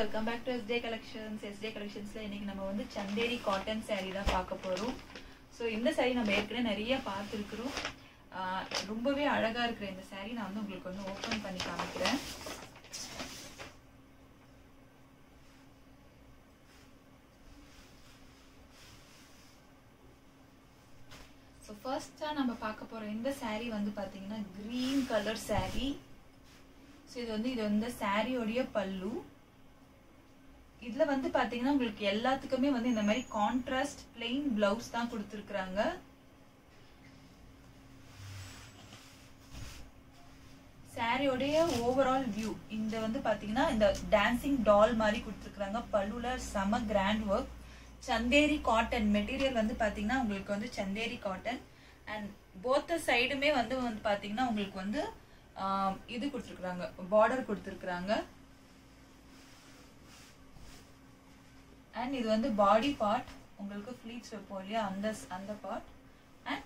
welcome back to Estee collections Estee கலெக்ஷன்ஸ்ல இன்னைக்கு நம்ம வந்து சந்தேரி காட்டன் saree தான் பார்க்க போறோம் ஸோ இந்த saree நம்ம ஏற்கனவே நிறைய பார்த்துருக்குறோம் ஆஹ் ரொம்பவே அழகா இருக்கிற இந்த saree நான் வந்து உங்களுக்கு வந்து ஓப்பன் பண்ணி காமிக்கிறேன் ஸோ ஃபர்ஸ்ட்டாக நம்ம பார்க்க போகிற இந்த saree வந்து பார்த்தீங்கன்னா க்ரீன் கலர் saree ஸோ இது வந்து இது வந்து சாரியோடைய பல்லு இதுல வந்து பாத்தீங்கன்னா உங்களுக்கு எல்லாத்துக்குமே வந்து இந்த மாதிரி கான்ட்ராஸ்ட் பிளெயின் பிளவுஸ் தான் கொடுத்துருக்குறாங்க சாரியோடைய ஓவரால் வியூ இந்த வந்து பாத்தீங்கன்னா இந்த டான்சிங் டால் மாதிரி கொடுத்துருக்குறாங்க பல்லுல செம grand work Chanderi cotton material வந்து பாத்தீங்கன்னா உங்களுக்கு வந்து சந்தேரி காட்டன் அண்ட் போத்த சைடுமே வந்து வந்து பாத்தீங்கன்னா உங்களுக்கு வந்து ஆஹ், இது கொடுத்துருக்குறாங்க பார்டர் கொடுத்துருக்குறாங்க அண்ட் இது வந்து பாடி பார்ட் உங்களுக்கு ஃப்ளீட்ஸ் வைப்போம் இல்லையா அந்த அந்த part and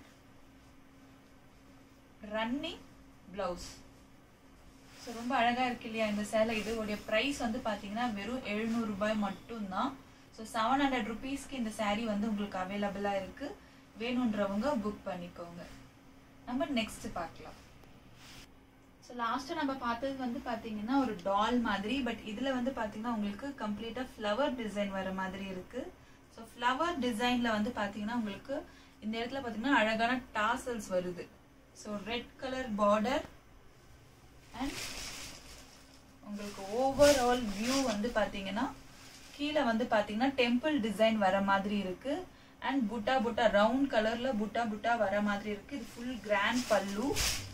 running blouse so ரொம்ப அழகா இருக்கு இல்லையா இந்த சேலை இதோடைய ப்ரைஸ் வந்து பார்த்தீங்கன்னா வெறும் எழுநூறு ரூபாய் மட்டும்தான் ஸோ செவன் ஹண்ட்ரட் ருபீஸ்க்கு இந்த saree வந்து உங்களுக்கு அவைலபிளாக இருக்கு வேணுன்றவங்க புக் பண்ணிக்கோங்க நம்ம நெக்ஸ்ட் பார்க்கலாம் ஸோ லாஸ்ட்டாக நம்ம பார்த்தது வந்து பார்த்தீங்கன்னா ஒரு டால் மாதிரி பட் இதில் வந்து பார்த்தீங்கன்னா உங்களுக்கு கம்ப்ளீட்டாக ஃப்ளவர் டிசைன் வர மாதிரி இருக்கு ஸோ ஃப்ளவர் டிசைனில் வந்து பார்த்தீங்கன்னா உங்களுக்கு இந்த இடத்துல பார்த்தீங்கன்னா அழகான டாசல்ஸ் வருது so red colour border and உங்களுக்கு ஓவரால் வியூ வந்து பார்த்தீங்கன்னா கீழே வந்து பார்த்தீங்கன்னா டெம்பிள் டிசைன் வர மாதிரி இருக்கு அண்ட் புட்டா புட்டா ரவுண்ட் கலர்ல புட்டா புட்டா வர மாதிரி இருக்கு இது ஃபுல் கிராண்ட் பல்லு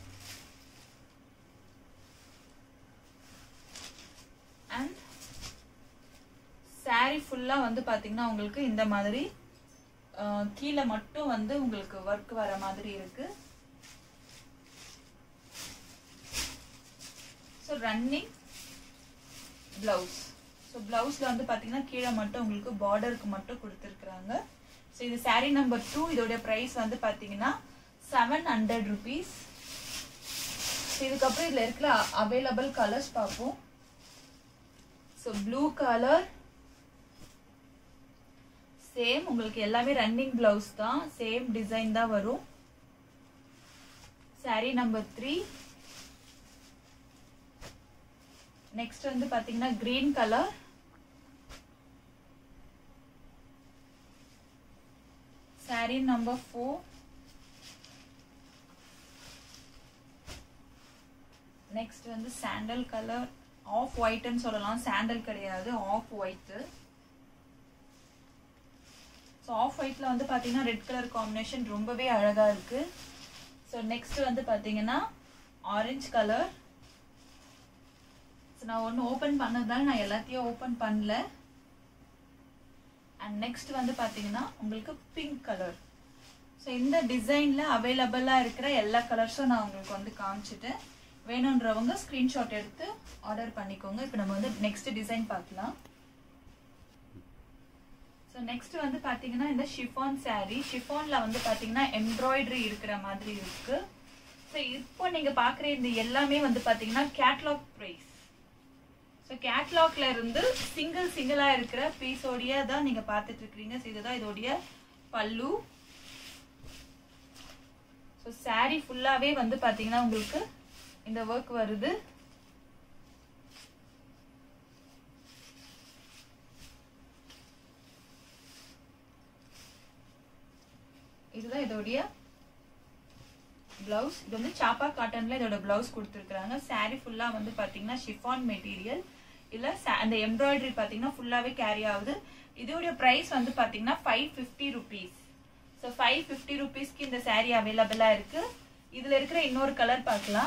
அண்ட் saree ஃபுல்லா வந்து பாத்தீங்கன்னா உங்களுக்கு இந்த மாதிரி அஹ், கீழே மட்டும் வந்து உங்களுக்கு ஒர்க் வர மாதிரி இருக்கு ஸோ ரன்னிங் பிளவுஸ் ஸோ பிளவுஸ்ல வந்து பாத்தீங்கன்னா கீழே மட்டும் உங்களுக்கு பார்டருக்கு மட்டும் கொடுத்துருக்குறாங்க ஸோ இது saree நம்பர் டூ இதோட ப்ரைஸ் வந்து பாத்தீங்கன்னா செவன் ஹண்ட்ரட் ருபீஸ் இதுக்கப்புறம் இதுல இருக்கிற அவைலபிள் கலர்ஸ் பார்ப்போம் ஸோ ப்ளூ கலர் சேம் உங்களுக்கு எல்லாமே ரன்னிங் பிளவுஸ் தான் சேம் டிசைன் தான் வரும் saree நம்பர் த்ரீ நெக்ஸ்ட் வந்து பாத்தீங்கன்னா green colour saree number four next வந்து சாண்டல் கலர் ஆஃப் ஒயிட்னு சொல்லலாம் சாண்டல் கிடையாது ஆஃப் ஒயிட்டு ஸோ ஆஃப் ஒயிட்ல வந்து பார்த்தீங்கன்னா ரெட் கலர் காம்பினேஷன் ரொம்பவே அழகா இருக்கு ஸோ நெக்ஸ்ட் வந்து பார்த்தீங்கன்னா ஆரஞ்சு கலர் ஸோ நான் ஒன்று ஓப்பன் பண்ணதால நான் எல்லாத்தையும் ஓப்பன் பண்ணல அண்ட் நெக்ஸ்ட் வந்து பார்த்தீங்கன்னா உங்களுக்கு பிங்க் கலர் ஸோ இந்த டிசைனில் அவைலபிளாக இருக்கிற எல்லா கலர்ஸும் நான் உங்களுக்கு வந்து காமிச்சிட்டேன் வேணுன்றவங்க ஸ்க்ரீன்ஷாட் எடுத்து ஆர்டர் பண்ணிக்கோங்க இப்போ நம்ம வந்து நெக்ஸ்ட் டிசைன் பார்க்கலாம் ஸோ நெக்ஸ்ட் வந்து பார்த்தீங்கன்னா இந்த ஷிஃபான் saree ஷிஃபான்ல வந்து பார்த்தீங்கன்னா எம்ப்ராய்டரி இருக்கிற மாதிரி இருக்கு ஸோ இப்போ நீங்கள் பார்க்குற இந்த எல்லாமே வந்து பார்த்தீங்கன்னா கேட்லாக் ப்ரைஸ் ஸோ கேட்லாக்ல இருந்து சிங்கிள் சிங்கிளாக இருக்கிற பீஸோடைய தான் நீங்கள் பார்த்துட்டு இருக்கிறீங்க ஸோ இதுதான் இதோடைய பல்லு ஸோ saree ஃபுல்லாகவே வந்து பார்த்தீங்கன்னா உங்களுக்கு இந்த ஒர்க் வருது இதுதான் இதோடைய பிளவுஸ் இது வந்து சாப்பா காட்டன்ல இதோட பிளவுஸ் கொடுத்துருக்காங்க saree ஃபுல்லா வந்து பாத்தீங்கன்னா ஷிஃபான் மெட்டீரியல் இல்ல sa- அந்த எம்ப்ராய்டரி பாத்தீங்கன்னா ஃபுல்லாவே கேரி ஆகுது இதோட பிரைஸ் வந்து பாத்தீங்கன்னா five fifty rupees so five fifty ருபீஸ்க்கு இந்த saree அவைலபிளா இருக்கு இதுல இருக்கிற இன்னொரு கலர் பார்க்கலாம்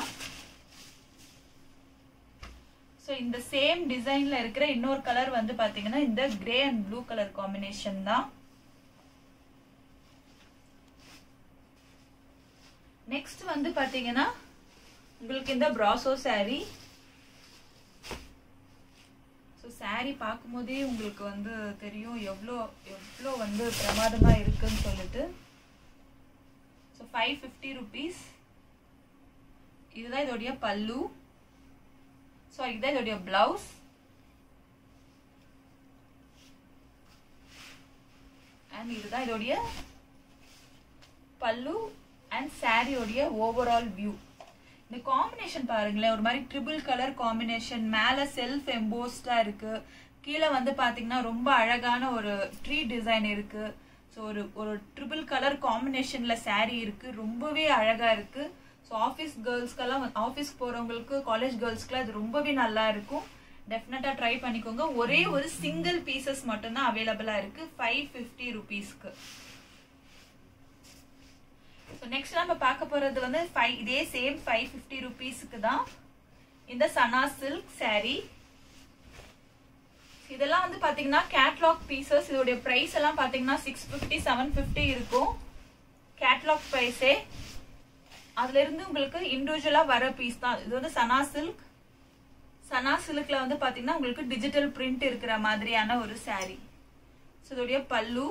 ஸோ இந்த சேம் டிசைன்ல இருக்கிற இன்னொரு கலர் வந்து பாத்தீங்கன்னா இந்த grey and blue colour combination தான் நெக்ஸ்ட் வந்து பாத்தீங்கன்னா உங்களுக்கு இந்த பிராசோ saree ஸோ saree பார்க்கும்போதே உங்களுக்கு வந்து தெரியும் எவ்வளோ எவ்வளோ வந்து பிரமாதமா இருக்குன்னு சொல்லிட்டு ஸோ ஃபைவ் ஃபிஃப்டி ருபீஸ் இதுதான் இதோடைய பல்லு ஸோ இதுதான் இதோடைய பிளவுஸ் அண்ட் இதுதான் இதோடைய பல்லு அண்ட் சாரியோடைய ஓவரால் வியூ இந்த காம்பினேஷன் பாருங்களேன் ஒரு மாதிரி ட்ரிபிள் கலர் காம்பினேஷன் மேலே செல்ஃப் எம்போஸ்டா இருக்கு கீழே வந்து பாத்தீங்கன்னா ரொம்ப அழகான ஒரு ட்ரீ டிசைன் இருக்கு ஸோ ஒரு ஒரு ட்ரிபிள் கலர் காம்பினேஷன்ல saree இருக்கு ரொம்பவே அழகா இருக்கு ஸோ ஆஃபீஸ் கேர்ள்ஸ்க்கெல்லாம் ஆஃபீஸ் போறவங்களுக்கு காலேஜ் கேர்ள்ஸ்க்குலாம் இது ரொம்பவே நல்லா இருக்கும் டெஃபினட்டா ட்ரை பண்ணிக்கோங்க ஒரே ஒரு சிங்கிள் பீசஸ் மட்டும்தான் அவைலபிளா இருக்கு ஃபைவ் ஃபிஃப்டி ருபீஸ்க்கு ஸோ நெக்ஸ்ட் நம்ம பார்க்க போறது வந்து ஃபைவ் இதே சேம் ஃபைவ் ஃபிஃப்டி ருபீஸ்க்கு தான் இந்த சனா சில்க் saree இதெல்லாம் வந்து பாத்தீங்கன்னா கேட்லாக் பீசஸ் இதோடைய பிரைஸ் எல்லாம் பாத்தீங்கன்னா சிக்ஸ் ஃபிஃப்டி செவன் ஃபிஃப்டி இருக்கும் கேட்லாக் ப்ரைஸே அதுல இருந்து உங்களுக்கு இண்டிவிஜுவலா வர பீஸ் தான் இது வந்து சனா சில்க் சனா சில்க்ல வந்து பாத்தீங்கன்னா உங்களுக்கு டிஜிட்டல் பிரிண்ட் இருக்கிற மாதிரியான ஒரு saree ஸோ இதோடைய பல்லு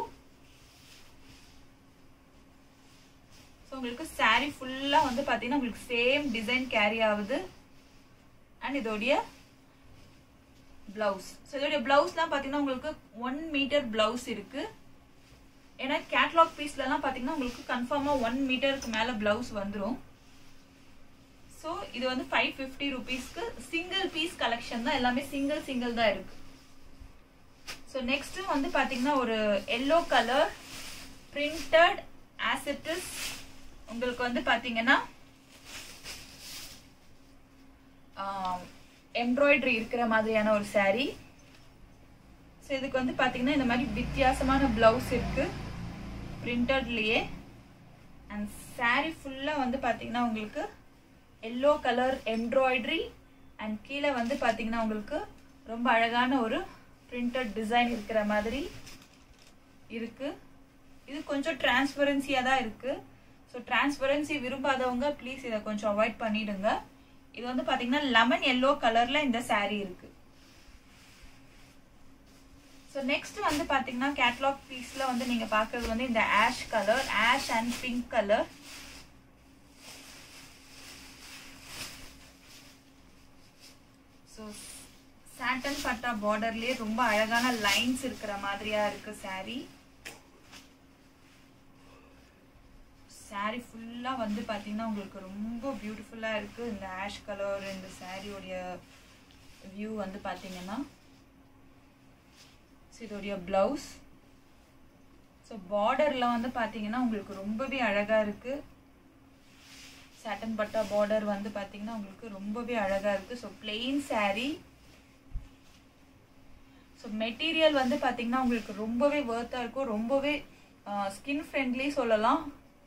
ஸோ உங்களுக்கு saree ஃபுல்லா வந்து பாத்தீங்கன்னா உங்களுக்கு சேம் டிசைன் கேரி ஆகுது அண்ட் இதோடைய பிளவுஸ் ஸோ இதோடைய பிளவுஸ்லாம் பார்த்தீங்கன்னா உங்களுக்கு ஒன் மீட்டர் பிளவுஸ் இருக்கு ஏன்னா கேட்லாக் பீஸ்லலாம் பார்த்தீங்கன்னா உங்களுக்கு கன்ஃபார்மாக ஒன் மீட்டருக்கு மேலே பிளவுஸ் வந்துடும் ஸோ இது வந்து ஃபைவ் ஃபிஃப்டி ருபீஸ்க்கு சிங்கிள் பீஸ் கலெக்ஷன் தான் எல்லாமே சிங்கிள் சிங்கிள் தான் இருக்கு ஸோ நெக்ஸ்ட் வந்து பார்த்தீங்கன்னா ஒரு எல்லோ கலர் பிரிண்டட் ஆசிட்டிஸ் உங்களுக்கு வந்து பார்த்தீங்கன்னா எம்ப்ராய்டரி இருக்கிற மாதிரியான ஒரு saree ஸோ இதுக்கு வந்து பார்த்தீங்கன்னா இந்த மாதிரி வித்தியாசமான பிளவுஸ் இருக்கு பிரிண்டட்லயே அண்ட் saree ஃபுல்லாக வந்து பார்த்தீங்கன்னா உங்களுக்கு எல்லோ கலர் எம்ப்ராய்டரி அண்ட் கீழே வந்து பார்த்தீங்கன்னா உங்களுக்கு ரொம்ப அழகான ஒரு பிரிண்டட் டிசைன் இருக்கிற மாதிரி இருக்கு இது கொஞ்சம் டிரான்ஸ்பரன்சியாக தான் இருக்கு ஸோ டிரான்ஸ்பரன்சி விரும்பாதவங்க ப்ளீஸ் இதை கொஞ்சம் அவாய்ட் பண்ணிடுங்க இது வந்து பாத்தீங்கன்னா லெமன் எல்லோ கலர்ல இந்த saree இருக்கு ஸோ நெக்ஸ்ட் வந்து பாத்தீங்கன்னா கேட்லாக் பீஸ்ல வந்து நீங்க பாக்குறது வந்து இந்த ash colour ash and pink colour so satin பட்டா பார்டர்லயே ரொம்ப அழகான லைன்ஸ் இருக்கிற மாதிரியா இருக்கு saree saree ஃபுல்லாக வந்து பார்த்தீங்கன்னா உங்களுக்கு ரொம்ப பியூட்டிஃபுல்லாக இருக்குது இந்த ஆஷ் கலர் இந்த சாரியோடைய வியூ வந்து பார்த்தீங்கன்னா ஸோ இதோடைய ப்ளவுஸ் ஸோ பார்டரில் வந்து பார்த்தீங்கன்னா உங்களுக்கு ரொம்பவே அழகாக இருக்குது சாட்டன் பட்டா பார்டர் வந்து பார்த்தீங்கன்னா உங்களுக்கு ரொம்பவே அழகாக இருக்குது so plain saree so material வந்து பார்த்தீங்கன்னா உங்களுக்கு ரொம்பவே ஒர்த்தாக இருக்கும் ரொம்பவே ஸ்கின் ஃப்ரெண்ட்லி சொல்லலாம்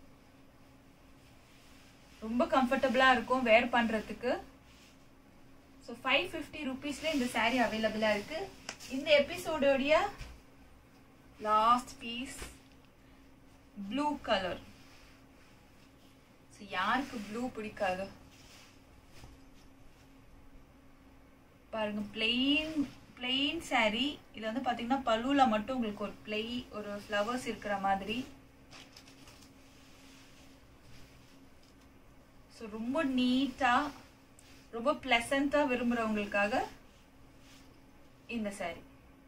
ரொம்ப கம்ஃபர்டபுளாக இருக்கும் வேர் பண்ணுறதுக்கு ஸோ ஃபைவ் ஃபிஃப்டி ருபீஸ்ல இந்த saree அவைலபிளாக இருக்கு இந்த எபிசோடோடைய last piece blue colour so யாருக்கு ப்ளூ பிடிக்காது பாருங்க பிளெயின் பிளெயின் saree இது வந்து பார்த்தீங்கன்னா பல்லுல மட்டும் உங்களுக்கு ஒரு பிளெய் ஒரு ஃப்ளவர்ஸ் இருக்கிற மாதிரி ஸோ ரொம்ப நீட்டாக ரொம்ப ப்ளசண்ட்டாக விரும்புகிறவங்களுக்காக இந்த saree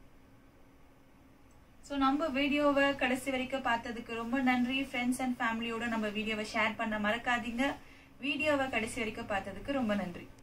ஸோ நம்ம வீடியோவை கடைசி வரைக்கும் பார்த்ததுக்கு ரொம்ப நன்றி ஃப்ரெண்ட்ஸ் அண்ட் ஃபேமிலியோட நம்ம வீடியோவை ஷேர் பண்ண மறக்காதீங்க வீடியோவை கடைசி வரைக்கும் பார்த்ததுக்கு ரொம்ப நன்றி